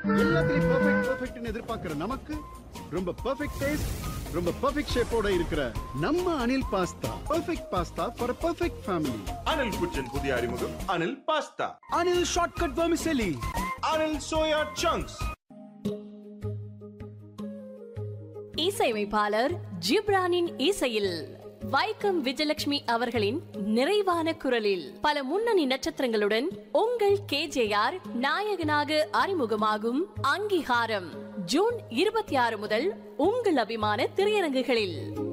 எல்லாத்துலயும் பெர்ஃபெக்ட் பெர்ஃபெக்ட்னு எதிர்பார்க்கிற நமக்கு ரொம்ப பெர்ஃபெக்ட் டேஸ்ட் ரொம்ப பெர்ஃபெக்ட் ஷேப்போட இருக்கிற நம்ம Anil pasta perfect pasta for perfect family Anil kitchen புதிய அறிமுகம் Anil pasta Anil shortcut vermicelli Anil soya chunks இசையமைப்பாளர் ஜிப்ரானின் இசையில் வைக்கம் விஜயலட்சுமி அவர்களின் நிறைவான குரலில் பல முன்னணி நட்சத்திரங்களுடன் உங்கள் கேஜேஆர் நாயகனாக அறிமுகமாகும் அங்கீகாரம் ஜூன் இருபத்தி ஆறு முதல் உங்கள் அபிமான திரையரங்குகளில்